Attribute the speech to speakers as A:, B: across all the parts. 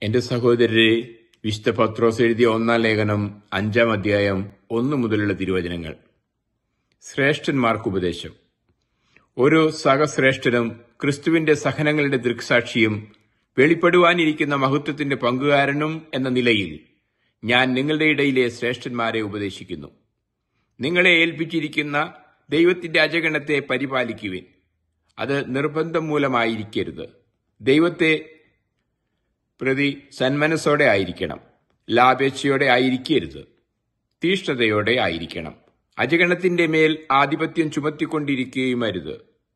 A: എന്റെ സഹോദരരെ വിശുദ്ധ പത്രോസ് എഴുതിയ ഒന്നാം ലേഖനം അഞ്ചാം അധ്യായം ഒന്നു മുതലുള്ള തിരുവചനങ്ങൾ ശ്രേഷ്ഠന്മാർക്ക് ഉപദേശം ഒരു സഹശ്രേഷ്ഠനും ക്രിസ്തുവിന്റെ സഹനങ്ങളുടെ ദൃക്സാക്ഷിയും വെളിപ്പെടുവാനിരിക്കുന്ന മഹത്വത്തിന്റെ പങ്കുകാരനും എന്ന നിലയിൽ ഞാൻ നിങ്ങളുടെ ഇടയിലെ ശ്രേഷ്ഠന്മാരെ ഉപദേശിക്കുന്നു നിങ്ങളെ ഏൽപ്പിച്ചിരിക്കുന്ന ദൈവത്തിന്റെ അജഗണത്തെ പരിപാലിക്കുവിൻ അത് നിർബന്ധം മൂലമായിരിക്കരുത് ദൈവത്തെ പ്രതി സന്മനസ്സോടെ ആയിരിക്കണം ലാഭേച്ഛയോടെ ആയിരിക്കരുത് തീഷ്ണതയോടെ ആയിരിക്കണം അജഗണത്തിന്റെ മേൽ ആധിപത്യം ചുമത്തിക്കൊണ്ടിരിക്കുകയും അരുത്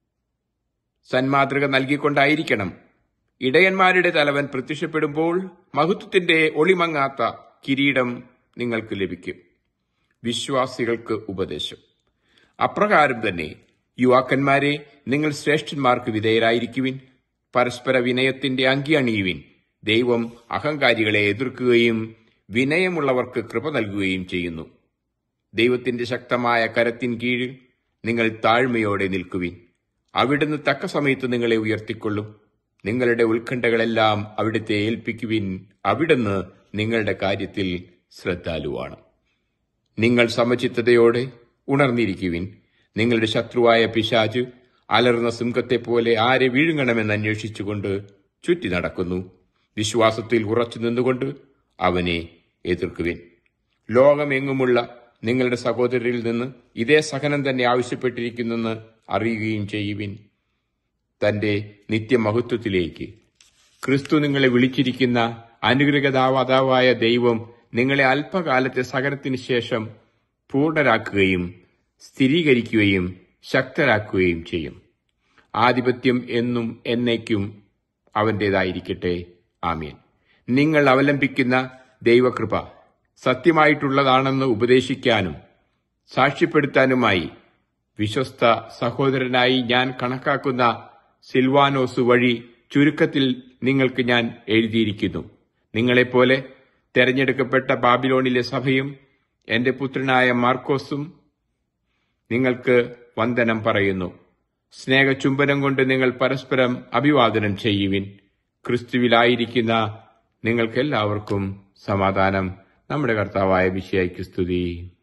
A: സന്മാതൃക നൽകിക്കൊണ്ടായിരിക്കണം ഇടയന്മാരുടെ തലവൻ പ്രത്യക്ഷപ്പെടുമ്പോൾ മഹത്വത്തിന്റെ ഒളിമങ്ങാത്ത കിരീടം നിങ്ങൾക്ക് ലഭിക്കും വിശ്വാസികൾക്ക് ഉപദേശം അപ്രകാരം തന്നെ യുവാക്കന്മാരെ നിങ്ങൾ ശ്രേഷ്ഠന്മാർക്ക് വിധേയരായിരിക്കുവിൻ പരസ്പര വിനയത്തിന്റെ അങ്കി അണിയുവിൻ ദൈവം അഹങ്കാരികളെ എതിർക്കുകയും വിനയമുള്ളവർക്ക് കൃപ നൽകുകയും ചെയ്യുന്നു ദൈവത്തിന്റെ ശക്തമായ കരത്തിൻ കീഴിൽ നിങ്ങൾ താഴ്മയോടെ നിൽക്കുവിൻ അവിടുന്ന് തക്ക സമയത്ത് നിങ്ങളെ ഉയർത്തിക്കൊള്ളും നിങ്ങളുടെ ഉത്കണ്ഠകളെല്ലാം അവിടുത്തെ ഏൽപ്പിക്കുവിൻ അവിടുന്ന് നിങ്ങളുടെ കാര്യത്തിൽ ശ്രദ്ധാലുവാണ് നിങ്ങൾ സമചിത്തതയോടെ ഉണർന്നിരിക്കുവിൻ നിങ്ങളുടെ ശത്രുവായ പിശാജ് അലർന്ന സിംഹത്തെപ്പോലെ ആരെ വീഴുങ്ങണമെന്ന് അന്വേഷിച്ചുകൊണ്ട് ചുറ്റി നടക്കുന്നു വിശ്വാസത്തിൽ ഉറച്ചു നിന്നുകൊണ്ട് അവനെ എതിർക്കുവിൻ ലോകമെങ്ങുമുള്ള നിങ്ങളുടെ സഹോദരരിൽ നിന്ന് ഇതേ സഹനം തന്നെ ആവശ്യപ്പെട്ടിരിക്കുന്നെന്ന് അറിയുകയും ചെയ്യുവിൻ തന്റെ നിത്യമഹത്വത്തിലേക്ക് ക്രിസ്തു നിങ്ങളെ വിളിച്ചിരിക്കുന്ന അനുഗ്രഹദാവാതാവായ ദൈവം നിങ്ങളെ അല്പകാലത്തെ സഹനത്തിന് ശേഷം പൂർണ്ണരാക്കുകയും സ്ഥിരീകരിക്കുകയും ശക്തരാക്കുകയും ചെയ്യും ആധിപത്യം എന്നും എന്നേക്കും അവന്റേതായിരിക്കട്ടെ ആമീൻ നിങ്ങൾ അവലംബിക്കുന്ന ദൈവകൃപ സത്യമായിട്ടുള്ളതാണെന്ന് ഉപദേശിക്കാനും സാക്ഷ്യപ്പെടുത്താനുമായി വിശ്വസ്ത സഹോദരനായി ഞാൻ കണക്കാക്കുന്ന സിൽവാനോസ് വഴി ചുരുക്കത്തിൽ നിങ്ങൾക്ക് ഞാൻ എഴുതിയിരിക്കുന്നു നിങ്ങളെപ്പോലെ തെരഞ്ഞെടുക്കപ്പെട്ട ബാബിലോണിലെ സഭയും എന്റെ പുത്രനായ മാർക്കോസും നിങ്ങൾക്ക് വന്ദനം പറയുന്നു സ്നേഹചുംബനം കൊണ്ട് നിങ്ങൾ പരസ്പരം അഭിവാദനം ചെയ്യുവിൻ ക്രിസ്തുവിലായിരിക്കുന്ന നിങ്ങൾക്കെല്ലാവർക്കും സമാധാനം നമ്മുടെ കർത്താവായ വിഷയയ്ക്ക് സ്തുതി